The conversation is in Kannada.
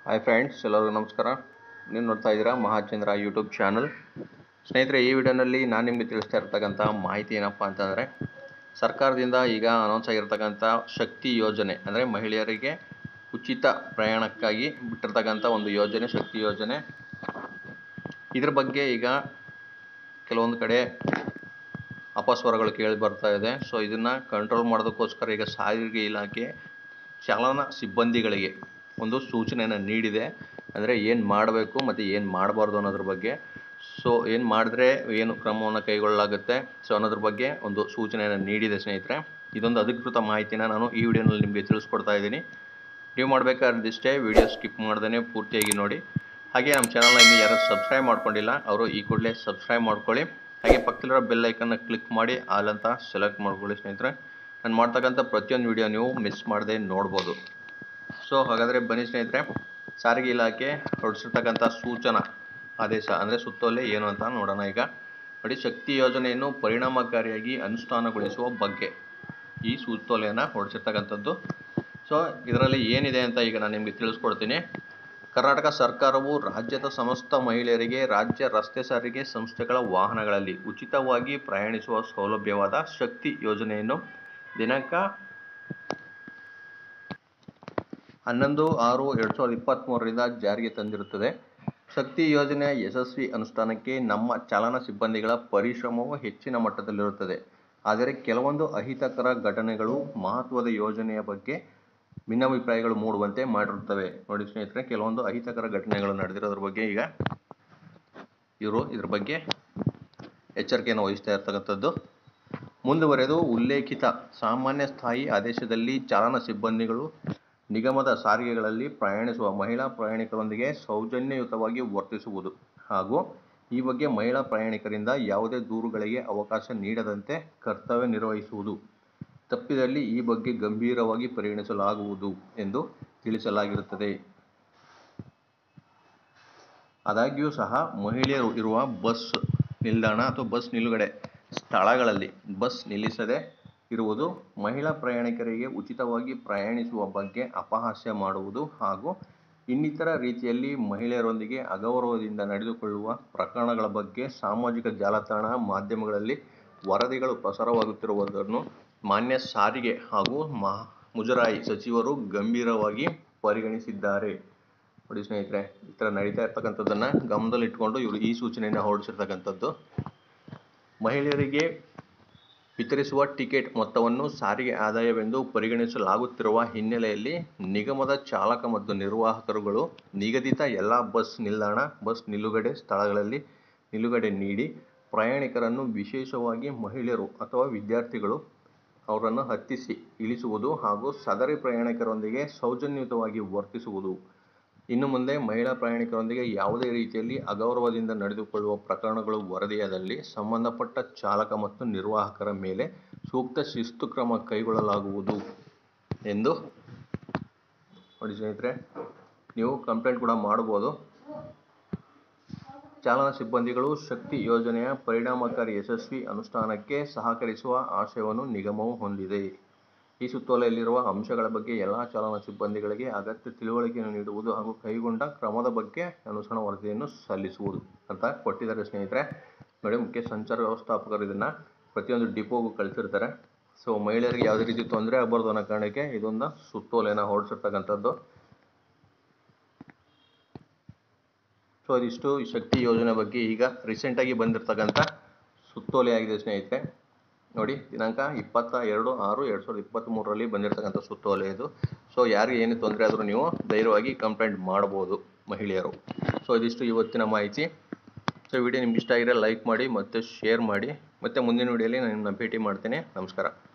ಹಾಯ್ ಫ್ರೆಂಡ್ಸ್ ಎಲ್ಲರಿಗೂ ನಮಸ್ಕಾರ ನೀವು ನೋಡ್ತಾ ಇದ್ದೀರಾ ಮಹಾಚಂದ್ರ ಯೂಟ್ಯೂಬ್ ಚಾನಲ್ ಸ್ನೇಹಿತರೆ ಈ ವಿಡಿಯೋನಲ್ಲಿ ನಾನು ನಿಮಗೆ ತಿಳಿಸ್ತಾ ಇರ್ತಕ್ಕಂಥ ಮಾಹಿತಿ ಏನಪ್ಪ ಅಂತಂದರೆ ಸರ್ಕಾರದಿಂದ ಈಗ ಅನೌನ್ಸ್ ಆಗಿರ್ತಕ್ಕಂಥ ಶಕ್ತಿ ಯೋಜನೆ ಅಂದರೆ ಮಹಿಳೆಯರಿಗೆ ಉಚಿತ ಪ್ರಯಾಣಕ್ಕಾಗಿ ಬಿಟ್ಟಿರ್ತಕ್ಕಂಥ ಒಂದು ಯೋಜನೆ ಶಕ್ತಿ ಯೋಜನೆ ಇದ್ರ ಬಗ್ಗೆ ಈಗ ಕೆಲವೊಂದು ಕಡೆ ಅಪಸ್ವರಗಳು ಕೇಳಿ ಬರ್ತಾ ಇದೆ ಸೊ ಇದನ್ನು ಕಂಟ್ರೋಲ್ ಮಾಡೋದಕ್ಕೋಸ್ಕರ ಈಗ ಸಾರಿಗೆ ಇಲಾಖೆ ಚಾಲನಾ ಸಿಬ್ಬಂದಿಗಳಿಗೆ ಒಂದು ಸೂಚನೆಯನ್ನು ನೀಡಿದೆ ಅಂದರೆ ಏನು ಮಾಡಬೇಕು ಮತ್ತು ಏನು ಮಾಡಬಾರ್ದು ಅನ್ನೋದ್ರ ಬಗ್ಗೆ ಸೊ ಏನು ಮಾಡಿದ್ರೆ ಏನು ಕ್ರಮವನ್ನು ಕೈಗೊಳ್ಳಲಾಗುತ್ತೆ ಸೊ ಅನ್ನೋದ್ರ ಬಗ್ಗೆ ಒಂದು ಸೂಚನೆಯನ್ನು ನೀಡಿದೆ ಸ್ನೇಹಿತರೆ ಇದೊಂದು ಅಧಿಕೃತ ಮಾಹಿತಿನ ನಾನು ಈ ವಿಡಿಯೋನಲ್ಲಿ ನಿಮಗೆ ತಿಳಿಸ್ಕೊಡ್ತಾ ಇದ್ದೀನಿ ನೀವು ಮಾಡಬೇಕಾದಿಷ್ಟೇ ವಿಡಿಯೋ ಸ್ಕಿಪ್ ಮಾಡ್ದೇ ಪೂರ್ತಿಯಾಗಿ ನೋಡಿ ಹಾಗೆ ನಮ್ಮ ಚಾನಲ್ನ ಇನ್ನೂ ಯಾರು ಸಬ್ಸ್ಕ್ರೈಬ್ ಮಾಡ್ಕೊಂಡಿಲ್ಲ ಅವರು ಈ ಕೂಡಲೇ ಸಬ್ಸ್ಕ್ರೈಬ್ ಮಾಡ್ಕೊಳ್ಳಿ ಹಾಗೆ ಪಕ್ಕದಲ್ಲಿರೋ ಬೆಲ್ ಐಕನ್ನ ಕ್ಲಿಕ್ ಮಾಡಿ ಆಲ್ ಅಂತ ಸೆಲೆಕ್ಟ್ ಮಾಡ್ಕೊಳ್ಳಿ ಸ್ನೇಹಿತರೆ ನಾನು ಮಾಡ್ತಕ್ಕಂಥ ಪ್ರತಿಯೊಂದು ವಿಡಿಯೋ ನೀವು ಮಿಸ್ ಮಾಡದೆ ನೋಡ್ಬೋದು ಸೊ ಹಾಗಾದರೆ ಬನ್ನಿ ಸ್ನೇಹಿತರೆ ಸಾರಿಗೆ ಇಲಾಖೆ ಹೊರಡಿಸಿರ್ತಕ್ಕಂಥ ಸೂಚನಾ ಆದೇಶ ಅಂದರೆ ಸುತ್ತೋಲೆ ಏನು ಅಂತ ನೋಡೋಣ ಈಗ ನೋಡಿ ಶಕ್ತಿ ಯೋಜನೆಯನ್ನು ಪರಿಣಾಮಕಾರಿಯಾಗಿ ಅನುಷ್ಠಾನಗೊಳಿಸುವ ಬಗ್ಗೆ ಈ ಸುತ್ತೋಲೆಯನ್ನು ಹೊರಡಿಸಿರ್ತಕ್ಕಂಥದ್ದು ಸೊ ಇದರಲ್ಲಿ ಏನಿದೆ ಅಂತ ಈಗ ನಾನು ನಿಮಗೆ ತಿಳಿಸ್ಕೊಡ್ತೀನಿ ಕರ್ನಾಟಕ ಸರ್ಕಾರವು ರಾಜ್ಯದ ಸಮಸ್ತ ಮಹಿಳೆಯರಿಗೆ ರಾಜ್ಯ ರಸ್ತೆ ಸಾರಿಗೆ ಸಂಸ್ಥೆಗಳ ವಾಹನಗಳಲ್ಲಿ ಉಚಿತವಾಗಿ ಪ್ರಯಾಣಿಸುವ ಸೌಲಭ್ಯವಾದ ಶಕ್ತಿ ಯೋಜನೆಯನ್ನು ದಿನಾಂಕ ಹನ್ನೊಂದು ಆರು ಎರಡು ಸಾವಿರದ ಇಪ್ಪತ್ತ್ಮೂರರಿಂದ ಜಾರಿಗೆ ತಂದಿರುತ್ತದೆ ಶಕ್ತಿ ಯೋಜನೆಯ ಯಶಸ್ವಿ ಅನುಷ್ಠಾನಕ್ಕೆ ನಮ್ಮ ಚಾಲನಾ ಸಿಬ್ಬಂದಿಗಳ ಪರಿಶ್ರಮವು ಹೆಚ್ಚಿನ ಮಟ್ಟದಲ್ಲಿರುತ್ತದೆ ಆದರೆ ಕೆಲವೊಂದು ಅಹಿತಕರ ಘಟನೆಗಳು ಮಹತ್ವದ ಯೋಜನೆಯ ಬಗ್ಗೆ ಭಿನ್ನಾಭಿಪ್ರಾಯಗಳು ಮೂಡುವಂತೆ ಮಾಡಿರುತ್ತವೆ ನೋಡಿ ಸ್ನೇಹಿತರೆ ಕೆಲವೊಂದು ಅಹಿತಕರ ಘಟನೆಗಳು ನಡೆದಿರೋದ್ರ ಬಗ್ಗೆ ಈಗ ಇವರು ಇದ್ರ ಬಗ್ಗೆ ಎಚ್ಚರಿಕೆಯನ್ನು ವಹಿಸ್ತಾ ಇರ್ತಕ್ಕಂಥದ್ದು ಮುಂದುವರೆದು ಉಲ್ಲೇಖಿತ ಸಾಮಾನ್ಯ ಸ್ಥಾಯಿ ಆದೇಶದಲ್ಲಿ ಚಾಲನಾ ಸಿಬ್ಬಂದಿಗಳು ನಿಗಮದ ಸಾರಿಗೆಗಳಲ್ಲಿ ಪ್ರಯಾಣಿಸುವ ಮಹಿಳಾ ಪ್ರಯಾಣಿಕರೊಂದಿಗೆ ಸೌಜನ್ಯಯುತವಾಗಿ ವರ್ತಿಸುವುದು ಹಾಗೂ ಈ ಬಗ್ಗೆ ಮಹಿಳಾ ಪ್ರಯಾಣಿಕರಿಂದ ಯಾವುದೇ ದೂರುಗಳಿಗೆ ಅವಕಾಶ ನೀಡದಂತೆ ಕರ್ತವ್ಯ ನಿರ್ವಹಿಸುವುದು ತಪ್ಪಿದಲ್ಲಿ ಈ ಬಗ್ಗೆ ಗಂಭೀರವಾಗಿ ಪರಿಗಣಿಸಲಾಗುವುದು ಎಂದು ತಿಳಿಸಲಾಗಿರುತ್ತದೆ ಆದಾಗ್ಯೂ ಸಹ ಮಹಿಳೆಯರು ಇರುವ ಬಸ್ ನಿಲ್ದಾಣ ಅಥವಾ ಬಸ್ ನಿಲುಗಡೆ ಸ್ಥಳಗಳಲ್ಲಿ ಬಸ್ ನಿಲ್ಲಿಸದೆ ಇರುವುದು ಮಹಿಳಾ ಪ್ರಯಾಣಿಕರಿಗೆ ಉಚಿತವಾಗಿ ಪ್ರಯಾಣಿಸುವ ಬಗ್ಗೆ ಅಪಹಾಸ್ಯ ಮಾಡುವುದು ಹಾಗೂ ಇನ್ನಿತರ ರೀತಿಯಲ್ಲಿ ಮಹಿಳೆಯರೊಂದಿಗೆ ಅಗೌರವದಿಂದ ನಡೆದುಕೊಳ್ಳುವ ಪ್ರಕರಣಗಳ ಬಗ್ಗೆ ಸಾಮಾಜಿಕ ಜಾಲತಾಣ ಮಾಧ್ಯಮಗಳಲ್ಲಿ ವರದಿಗಳು ಪ್ರಸಾರವಾಗುತ್ತಿರುವುದನ್ನು ಮಾನ್ಯ ಸಾರಿಗೆ ಹಾಗೂ ಮಾ ಮುಜರಾಯಿ ಸಚಿವರು ಗಂಭೀರವಾಗಿ ಪರಿಗಣಿಸಿದ್ದಾರೆ ನೋಡಿ ಸ್ನೇಹಿತರೆ ಈ ಥರ ನಡೀತಾ ಇರ್ತಕ್ಕಂಥದ್ದನ್ನು ಗಮನದಲ್ಲಿಟ್ಕೊಂಡು ಇವರು ಈ ಸೂಚನೆಯನ್ನು ಹೊರಡಿಸಿರ್ತಕ್ಕಂಥದ್ದು ಮಹಿಳೆಯರಿಗೆ ವಿತರಿಸುವ ಟಿಕೆಟ್ ಮೊತ್ತವನ್ನು ಸಾರಿಗೆ ಆದಾಯವೆಂದು ಪರಿಗಣಿಸಲಾಗುತ್ತಿರುವ ಹಿನ್ನೆಲೆಯಲ್ಲಿ ನಿಗಮದ ಚಾಲಕ ಮತ್ತು ನಿರ್ವಾಹಕರುಗಳು ನಿಗದಿತ ಎಲ್ಲ ಬಸ್ ನಿಲ್ದಾಣ ಬಸ್ ನಿಲುಗಡೆ ಸ್ಥಳಗಳಲ್ಲಿ ನಿಲುಗಡೆ ನೀಡಿ ಪ್ರಯಾಣಿಕರನ್ನು ವಿಶೇಷವಾಗಿ ಮಹಿಳೆಯರು ಅಥವಾ ವಿದ್ಯಾರ್ಥಿಗಳು ಅವರನ್ನು ಹತ್ತಿಸಿ ಇಳಿಸುವುದು ಹಾಗೂ ಸದರಿ ಪ್ರಯಾಣಿಕರೊಂದಿಗೆ ಸೌಜನ್ಯಯುತವಾಗಿ ವರ್ತಿಸುವುದು ಇನ್ನು ಮುಂದೆ ಮಹಿಳಾ ಪ್ರಯಾಣಿಕರೊಂದಿಗೆ ಯಾವುದೇ ರೀತಿಯಲ್ಲಿ ಅಗೌರವದಿಂದ ನಡೆದುಕೊಳ್ಳುವ ಪ್ರಕರಣಗಳು ವರದಿಯಾದಲ್ಲಿ ಸಂಬಂಧಪಟ್ಟ ಚಾಲಕ ಮತ್ತು ನಿರ್ವಾಹಕರ ಮೇಲೆ ಸೂಕ್ತ ಶಿಸ್ತು ಕ್ರಮ ಕೈಗೊಳ್ಳಲಾಗುವುದು ಎಂದು ನೋಡಿ ಸ್ನೇಹಿತರೆ ನೀವು ಕಂಪ್ಲೇಂಟ್ ಕೂಡ ಮಾಡ್ಬೋದು ಚಾಲನಾ ಸಿಬ್ಬಂದಿಗಳು ಶಕ್ತಿ ಯೋಜನೆಯ ಪರಿಣಾಮಕಾರಿ ಯಶಸ್ವಿ ಅನುಷ್ಠಾನಕ್ಕೆ ಸಹಕರಿಸುವ ಆಶಯವನ್ನು ನಿಗಮವು ಹೊಂದಿದೆ ಈ ಸುತ್ತೋಲೆಯಲ್ಲಿರುವ ಅಂಶಗಳ ಬಗ್ಗೆ ಎಲ್ಲ ಚಾಲನಾ ಸಿಬ್ಬಂದಿಗಳಿಗೆ ಅಗತ್ಯ ತಿಳುವಳಿಕೆಯನ್ನು ನೀಡುವುದು ಹಾಗೂ ಕೈಗೊಂಡ ಕ್ರಮದ ಬಗ್ಗೆ ಅನುಸರಣ ವರದಿಯನ್ನು ಸಲ್ಲಿಸುವುದು ಅಂತ ಕೊಟ್ಟಿದ್ದಾರೆ ಸ್ನೇಹಿತರೆ ನೋಡಿ ಮುಖ್ಯ ಸಂಚಾರ ವ್ಯವಸ್ಥಾಪಕರು ಇದನ್ನು ಪ್ರತಿಯೊಂದು ಡಿಪೋಗೂ ಕಳಿಸಿರ್ತಾರೆ ಸೊ ಮಹಿಳೆಯರಿಗೆ ಯಾವುದೇ ರೀತಿ ತೊಂದರೆ ಆಗಬಾರ್ದು ಅನ್ನೋ ಕಾರಣಕ್ಕೆ ಇದೊಂದು ಸುತ್ತೋಲೆಯನ್ನು ಹೊರಡಿಸಿರ್ತಕ್ಕಂಥದ್ದು ಸೊ ಇದಿಷ್ಟು ಈ ಶಕ್ತಿ ಯೋಜನೆ ಬಗ್ಗೆ ಈಗ ರೀಸೆಂಟಾಗಿ ಬಂದಿರತಕ್ಕಂಥ ಸುತ್ತೋಲೆ ಆಗಿದೆ ಸ್ನೇಹಿತರೆ ನೋಡಿ ದಿನಾಂಕ ಇಪ್ಪತ್ತ ಎರಡು ಆರು ಎರಡು ಸಾವಿರದ ಇಪ್ಪತ್ತ್ಮೂರರಲ್ಲಿ ಬಂದಿರತಕ್ಕಂಥ ಸುತ್ತೋಲೆ ಇದು ಸೊ ಯಾರಿಗೆ ಏನೇ ತೊಂದರೆ ಆದರೂ ನೀವು ಧೈರ್ಯವಾಗಿ ಕಂಪ್ಲೇಂಟ್ ಮಾಡ್ಬೋದು ಮಹಿಳೆಯರು ಸೊ ಇದಿಷ್ಟು ಇವತ್ತಿನ ಮಾಹಿತಿ ಸೊ ವಿಡಿಯೋ ನಿಮ್ಗೆ ಇಷ್ಟ ಆಗಿರೋ ಲೈಕ್ ಮಾಡಿ ಮತ್ತು ಶೇರ್ ಮಾಡಿ ಮತ್ತು ಮುಂದಿನ ವಿಡಿಯೋಲಿ ನಾನು ನಿಮ್ಮನ್ನ ಭೇಟಿ ಮಾಡ್ತೇನೆ ನಮಸ್ಕಾರ